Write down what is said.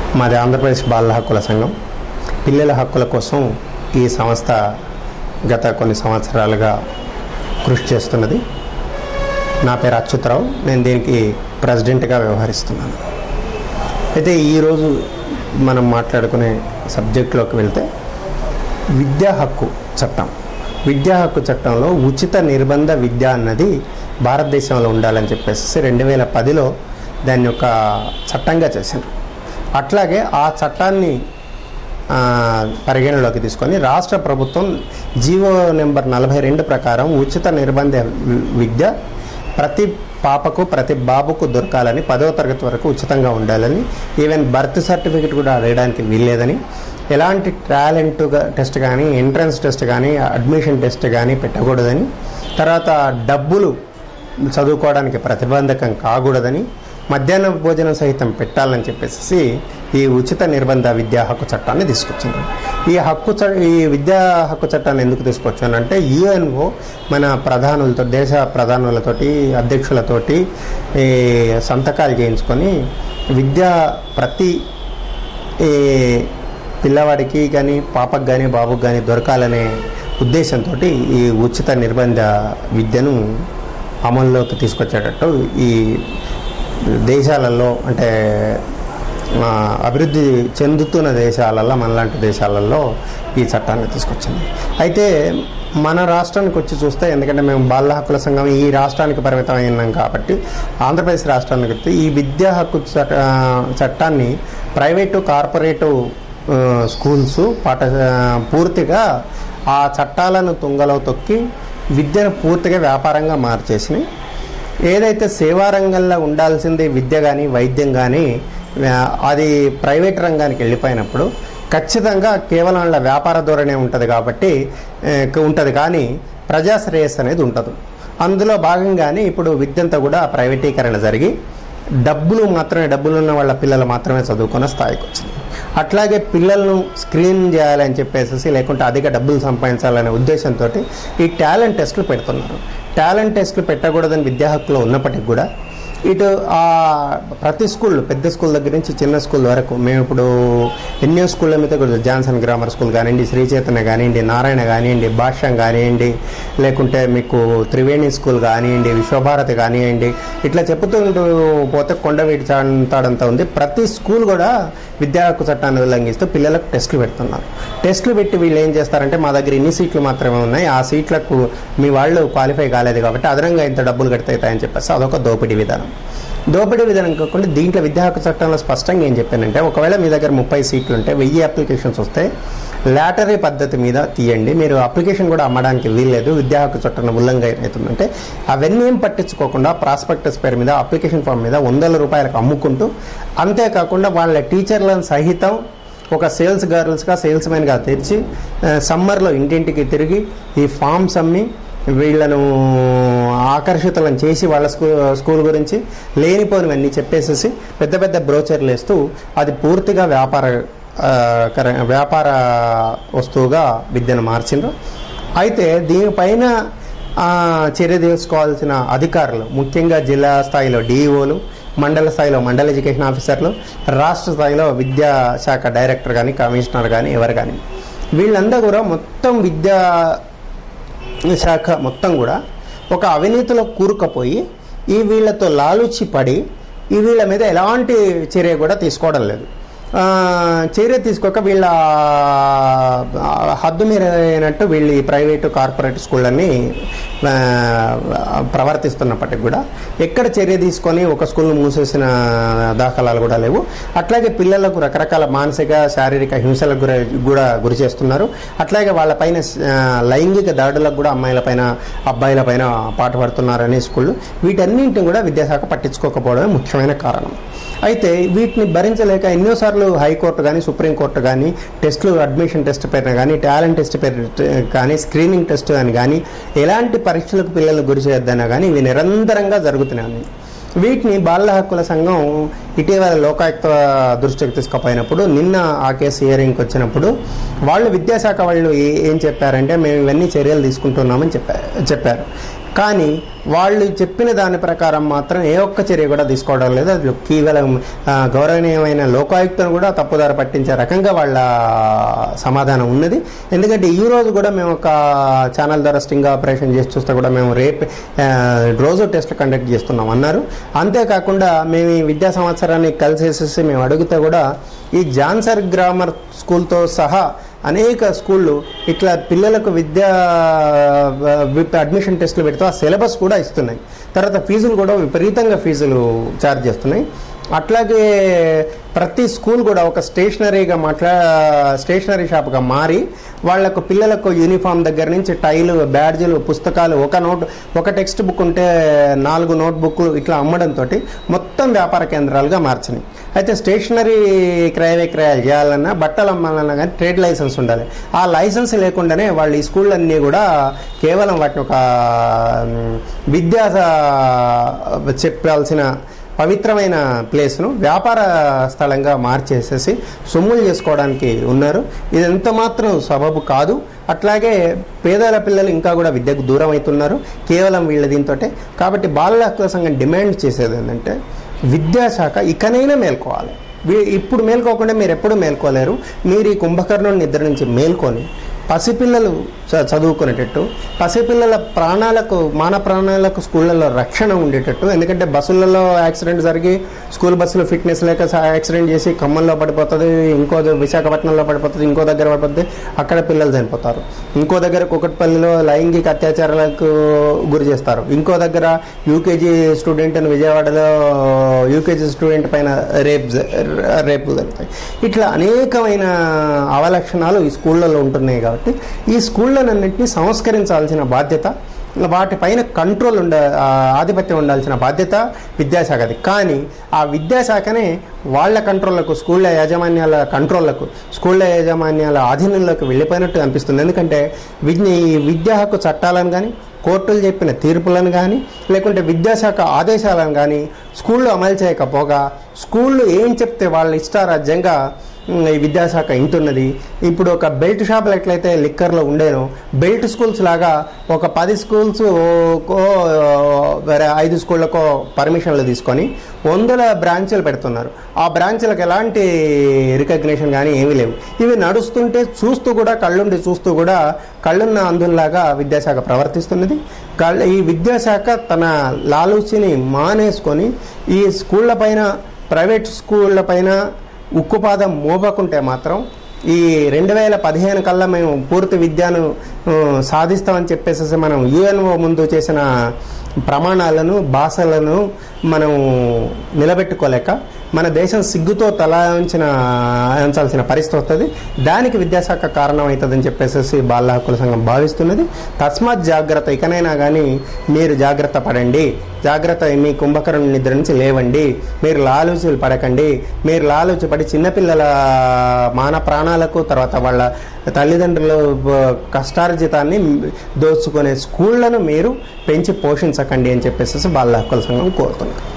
మాది ఆంధ్రప్రదేశ్ బాలల హక్కుల సంఘం పిల్లల హక్కుల కోసం ఈ సంస్థ గత కొన్ని సంవత్సరాలుగా కృషి చేస్తున్నది నా పేరు అచ్యుతరావు నేను దీనికి ప్రెసిడెంట్గా వ్యవహరిస్తున్నాను అయితే ఈరోజు మనం మాట్లాడుకునే సబ్జెక్టులోకి వెళ్తే విద్యా హక్కు చట్టం విద్యా హక్కు చట్టంలో ఉచిత నిర్బంధ విద్య అన్నది భారతదేశంలో ఉండాలని చెప్పేసి రెండు వేల పదిలో దాన్ని ఒక చట్టంగా చేశారు అట్లాగే ఆ చట్టాన్ని ఆ, పరిగణలోకి తీసుకొని రాష్ట్ర ప్రభుత్వం జీవో నెంబర్ నలభై రెండు ప్రకారం ఉచిత నిర్బంధ వి- విద్య ప్రతి పాపకు ప్రతి బాబుకు దొరకాలని పదవ తరగతి వరకు ఉచితంగా ఉండాలని ఈవెన్ బర్త్ సర్టిఫికేట్ కూడా అడగడానికి వీల్లేదని ఎలాంటి టాలెంట్ టెస్ట్ కానీ ఎంట్రన్స్ టెస్ట్ కానీ అడ్మిషన్ టెస్ట్ కానీ పెట్టకూడదని తర్వాత డబ్బులు చదువుకోవడానికి ప్రతిబంధకం కాకూడదని మధ్యాహ్న భోజనం సహితం పెట్టాలని చెప్పేసి ఈ ఉచిత నిర్బంధ విద్యా హక్కు చట్టాన్ని తీసుకొచ్చింది ఈ హక్కు చ ఈ విద్యా హక్కు చట్టాన్ని ఎందుకు తీసుకొచ్చానంటే యుఎన్ఓ మన ప్రధానులతో దేశ ప్రధానులతోటి అధ్యక్షులతోటి ఈ సంతకాలు చేయించుకొని విద్య ప్రతి ఈ పిల్లవాడికి కానీ పాపకు కానీ బాబుకి కానీ దొరకాలనే ఉద్దేశంతో ఈ ఉచిత నిర్బంధ విద్యను అమల్లోకి తీసుకొచ్చేటట్టు ఈ దేశాలలో అంటే ఆ, అభివృద్ధి చెందుతున్న దేశాలలో మనలాంటి దేశాలలో ఈ చట్టాన్ని తీసుకొచ్చింది అయితే మన రాష్ట్రానికి వచ్చి చూస్తే ఎందుకంటే మేము బాల హక్కుల సంఘం ఈ రాష్ట్రానికి పరిమితం అయినాం కాబట్టి ఆంధ్రప్రదేశ్ రాష్ట్రానికి వస్తే ఈ విద్యా హక్కు చట్ట చట్టాన్ని ప్రైవేటు కార్పొరేటు ఆ, స్కూల్స్ పాఠ పూర్తిగా ఆ చట్టాలను తుంగలో తొక్కి విద్యను పూర్తిగా వ్యాపారంగా మార్చేసినాయి ఏదైతే సేవా రంగంలో ఉండాల్సింది విద్య కానీ వైద్యం కానీ అది ప్రైవేట్ రంగానికి వెళ్ళిపోయినప్పుడు ఖచ్చితంగా కేవలం వాళ్ళ వ్యాపార ధోరణే ఉంటుంది కాబట్టి ఉంటుంది కానీ ప్రజా శ్రేయస్సు అనేది ఉంటుంది అందులో భాగంగానే ఇప్పుడు విద్యంతా కూడా ప్రైవేటీకరణ జరిగి డబ్బులు మాత్రమే డబ్బులు ఉన్న వాళ్ళ పిల్లలు మాత్రమే చదువుకున్న స్థాయికి వచ్చింది అట్లాగే పిల్లలను స్క్రీన్ చేయాలని చెప్పేసి లేకుంటే అధిక డబ్బులు సంపాదించాలనే ఉద్దేశంతో ఈ టాలెంట్ టెస్టులు పెడుతున్నారు టాలెంట్ టెస్టులు పెట్టకూడదని విద్యా హక్కులో ఉన్నప్పటికీ కూడా ఇటు ఆ ప్రతి స్కూల్ పెద్ద స్కూల్ దగ్గర నుంచి చిన్న స్కూల్ వరకు మేము ఇప్పుడు ఎన్నో స్కూళ్ళ మీద కూడా జాన్సన్ గ్రామర్ స్కూల్ కానివ్వండి శ్రీ చైతన్య కానివ్వండి నారాయణ కానివ్వండి భాష్యం కానివ్వండి లేకుంటే మీకు త్రివేణి స్కూల్ కానివ్వండి విశ్వభారతి కానివ్వండి ఇట్లా చెప్పుతుంటూ పోతే కొండవీటి చాంతాడంతా ఉంది ప్రతి స్కూల్ కూడా విద్యా హక్కు చట్టాన్ని ఉల్లంఘిస్తూ పిల్లలకు టెస్టులు పెడుతున్నారు టెస్టులు పెట్టి వీళ్ళు ఏం చేస్తారంటే మా దగ్గర ఇన్ని సీట్లు మాత్రమే ఉన్నాయి ఆ సీట్లకు మీ వాళ్ళు క్వాలిఫై కాలేదు కాబట్టి అదనంగా ఇంత డబ్బులు కడతాయని చెప్పేసి అదొక దోపిడీ విధానం దోపిడీ విధానం కాకుండా దీంట్లో విద్యా హక్కు చట్టంలో స్పష్టంగా ఏం చెప్పానంటే ఒకవేళ మీ దగ్గర ముప్పై సీట్లు ఉంటే వెయ్యి అప్లికేషన్స్ వస్తే లాటరీ పద్ధతి మీద తీయండి మీరు అప్లికేషన్ కూడా అమ్మడానికి వీల్లేదు విద్యా హక్కు చట్టం ఉల్లంఘన అవుతుందంటే అవన్నీ ఏం పట్టించుకోకుండా ప్రాస్పెక్టస్ పేరు మీద అప్లికేషన్ ఫామ్ మీద వందల రూపాయలకు అమ్ముకుంటూ అంతేకాకుండా వాళ్ళ టీచర్లను సహితం ఒక సేల్స్ గర్ల్స్గా సేల్స్ మ్యాన్గా తెచ్చి ఆ, సమ్మర్లో ఇంటింటికి తిరిగి ఈ ఫామ్స్ అమ్మి వీళ్ళను ఆకర్షితులను చేసి వాళ్ళ స్కూ స్కూల్ గురించి లేనిపోనివన్నీ చెప్పేసేసి పెద్ద పెద్ద బ్రోచర్లు వేస్తూ అది పూర్తిగా వ్యాపార ఆ, కర- వ్యాపార వస్తువుగా విద్యను మార్చిండ్రు అయితే దీనిపైన ఆ, చర్య తీసుకోవాల్సిన అధికారులు ముఖ్యంగా జిల్లా స్థాయిలో డిఈఓలు మండల స్థాయిలో మండల ఎడ్యుకేషన్ ఆఫీసర్లు రాష్ట్ర స్థాయిలో విద్యాశాఖ డైరెక్టర్ కానీ కమిషనర్ కానీ ఎవరు కానీ వీళ్ళందరూ కూడా మొత్తం విద్యా శాఖ మొత్తం కూడా ఒక అవినీతిలో కూరుకుపోయి ఈ వీళ్ళతో లాలుచి పడి ఈ వీళ్ళ మీద ఎలాంటి చర్య కూడా తీసుకోవడం లేదు ఆ, చర్య తీసుకోక వీళ్ళ ఆ, హద్దు మీరైనట్టు వీళ్ళు ఈ ప్రైవేటు కార్పొరేట్ స్కూళ్ళని ఆ, ప్రవర్తిస్తున్నప్పటికి కూడా ఎక్కడ చర్య తీసుకొని ఒక స్కూల్ను మూసేసిన దాఖలాలు కూడా లేవు అట్లాగే పిల్లలకు రకరకాల మానసిక శారీరక హింసలకు గురి కూడా గురి చేస్తున్నారు అట్లాగే వాళ్ళపైన ఆ, లైంగిక దాడులకు కూడా అమ్మాయిల పైన అబ్బాయిల పైన పాటుపడుతున్నారనే స్కూళ్ళు వీటన్నింటిని కూడా విద్యాశాఖ పట్టించుకోకపోవడమే ముఖ్యమైన కారణం అయితే వీటిని భరించలేక ఎన్నోసార్లు హైకోర్టు కానీ సుప్రీంకోర్టు కానీ టెస్టులు అడ్మిషన్ టెస్ట్ పేరున కానీ టాలెంట్ టెస్ట్ పేరు కానీ స్క్రీనింగ్ టెస్ట్ అని కానీ ఎలాంటి పరీక్షలకు పిల్లలను గురి చేయొద్దన్నా కానీ ఇవి నిరంతరంగా జరుగుతున్నాయి వీటిని బాల హక్కుల సంఘం ఇటీవల లోకాయుక్త దృష్టికి తీసుకుపోయినప్పుడు నిన్న ఆ కేసు హియరింగ్కి వచ్చినప్పుడు వాళ్ళు విద్యాశాఖ వాళ్ళు ఏ- ఏం చెప్పారంటే మేము ఇవన్నీ చర్యలు తీసుకుంటున్నామని చెప్పారు చెప్పారు కానీ వాళ్ళు చెప్పిన దాని ప్రకారం మాత్రం ఏ ఒక్క చర్య కూడా తీసుకోవడం లేదు అది కేవలం ఆ, గౌరవనీయమైన లోకాయుక్తను కూడా తప్పుదారి పట్టించే రకంగా వాళ్ళ సమాధానం ఉన్నది ఎందుకంటే ఈ రోజు కూడా మేము ఒక ఛానల్ ద్వారా స్టింగ్ ఆపరేషన్ చేసి చూస్తే కూడా మేము రేపు ఆ, రోజు టెస్ట్ కండక్ట్ చేస్తున్నాం అన్నారు అంతేకాకుండా మేము ఈ విద్యా సంవత్సరాన్ని కలిసేసేసి మేము అడిగితే కూడా ఈ జాన్సర్ గ్రామర్ స్కూల్తో సహా అనేక స్కూళ్ళు ఇట్లా పిల్లలకు విద్యా విప్ అడ్మిషన్ టెస్టులు పెడుతూ ఆ సిలబస్ కూడా ఇస్తున్నాయి తర్వాత ఫీజులు కూడా విపరీతంగా ఫీజులు ఛార్జ్ చేస్తున్నాయి అట్లాగే ప్రతి స్కూల్ కూడా ఒక స్టేషనరీగా మాట్లా స్టేషనరీ షాప్గా మారి వాళ్లకు పిల్లలకు యూనిఫామ్ దగ్గర నుంచి టైలు బ్యాడ్జీలు పుస్తకాలు ఒక నోట్ ఒక టెక్స్ట్ బుక్ ఉంటే నాలుగు నోట్ బుక్లు ఇట్లా అమ్మడంతో మొత్తం వ్యాపార కేంద్రాలుగా మార్చినాయి అయితే స్టేషనరీ క్రయ విక్రయాలు చేయాలన్నా బట్టలు అమ్మాలన్నా కానీ ట్రేడ్ లైసెన్స్ ఉండాలి ఆ లైసెన్స్ లేకుండానే వాళ్ళు ఈ స్కూళ్ళన్నీ కూడా కేవలం వాటిని ఒక మ్, విద్యా స- చెప్పాల్సిన పవిత్రమైన ప్లేస్ను వ్యాపార స్థలంగా మార్చేసేసి సొమ్ములు చేసుకోవడానికి ఉన్నారు ఇది ఎంత మాత్రం సబబు కాదు అట్లాగే పేదల పిల్లలు ఇంకా కూడా విద్యకు దూరం అవుతున్నారు కేవలం వీళ్ళ దీంతో కాబట్టి బాలల హక్కుల సంఘం డిమాండ్ చేసేది ఏంటంటే విద్యాశాఖ ఇకనైనా మేల్కోవాలి వీ- ఇప్పుడు మేల్కోకుండా మీరు ఎప్పుడు మేల్కోలేరు మీరు ఈ కుంభకర్ణుని నిద్ర నుంచి మేల్కొని పసిపిల్లలు చ- చదువుకునేటట్టు పసిపిల్లల ప్రాణాలకు మాన ప్రాణాలకు స్కూళ్ళల్లో రక్షణ ఉండేటట్టు ఎందుకంటే బస్సులలో యాక్సిడెంట్ జరిగి స్కూల్ బస్సులో ఫిట్నెస్ లేక స- యాక్సిడెంట్ చేసి ఖమ్మంలో పడిపోతుంది ఇంకో ద- విశాఖపట్నంలో పడిపోతుంది ఇంకో దగ్గర పడిపోతుంది అక్కడ పిల్లలు చనిపోతారు ఇంకో దగ్గర కుకట్పల్లిలో లైంగిక అత్యాచారాలకు గురి చేస్తారు ఇంకో దగ్గర యూకేజీ స్టూడెంట్ అని విజయవాడలో యూకేజీ స్టూడెంట్ పైన రేప్ జ- రేపులు జరుగుతాయి ఇట్లా అనేకమైన అవలక్షణాలు ఈ స్కూళ్ళలో ఉంటున్నాయి కాబట్టి ఈ స్కూళ్ళనన్నింటినీ సంస్కరించాల్సిన బాధ్యత వాటిపైన కంట్రోల్ ఉండ ఆ, ఆధిపత్యం ఉండాల్సిన బాధ్యత విద్యాశాఖది కానీ ఆ విద్యాశాఖనే వాళ్ళ కంట్రోళ్లకు స్కూళ్ళ యాజమాన్యాల కంట్రోళ్లకు స్కూళ్ళ యాజమాన్యాల ఆధీనంలోకి వెళ్ళిపోయినట్టు అనిపిస్తుంది ఎందుకంటే విద్య ఈ విద్యా హక్కు చట్టాలను కానీ కోర్టులు చెప్పిన తీర్పులను కానీ లేకుంటే విద్యాశాఖ ఆదేశాలను కానీ స్కూళ్ళు అమలు చేయకపోగా స్కూళ్ళు ఏం చెప్తే వాళ్ళ ఇష్టారాజ్యంగా ఉమ్, ఈ విద్యాశాఖ ఇంటున్నది ఇప్పుడు ఒక బెల్ట్ షాపులు ఎట్లయితే లిక్కర్లో ఉండేనో బెల్ట్ స్కూల్స్ లాగా ఒక పది స్కూల్స్ ఓ వేరే ఐదు స్కూళ్ళకో పర్మిషన్లు తీసుకొని వందల బ్రాంచులు పెడుతున్నారు ఆ బ్రాంచులకు ఎలాంటి రికగ్నిషన్ కానీ ఏమీ లేవు ఇవి నడుస్తుంటే చూస్తూ కూడా కళ్ళుండి చూస్తూ కూడా కళ్ళున్న అందుల్లాగా విద్యాశాఖ ప్రవర్తిస్తున్నది కళ్ళ ఈ విద్యాశాఖ తన లాలూచిని మానేసుకొని ఈ స్కూళ్ళ పైన ప్రైవేట్ స్కూళ్ళ పైన ఉక్కుపాదం మోపకుంటే మాత్రం ఈ రెండు వేల పదిహేను కల్లా మేము పూర్తి విద్యను ఆ, సాధిస్తామని చెప్పేసి మనం యుఎన్ఓ ముందు చేసిన ప్రమాణాలను భాషలను మనం నిలబెట్టుకోలేక మన దేశం సిగ్గుతో తల ఉంచిన ఉంచాల్సిన పరిస్థితి వస్తుంది దానికి విద్యాశాఖ కారణం అవుతుందని చెప్పేసి బాల హక్కుల సంఘం భావిస్తున్నది తస్మాత్ జాగ్రత్త ఇకనైనా కానీ మీరు జాగ్రత్త పడండి జాగ్రత్త మీ కుంభకరుణ నిద్ర నుంచి లేవండి మీరు లాలూచులు పడకండి మీరు లాలూచి పడి చిన్నపిల్లల మాన ప్రాణాలకు తర్వాత వాళ్ళ తల్లిదండ్రుల బ- కష్టార్జితాన్ని దోచుకునే స్కూళ్లను మీరు పెంచి పోషించకండి అని చెప్పేసి బాల హక్కుల సంఘం కోరుతున్నాం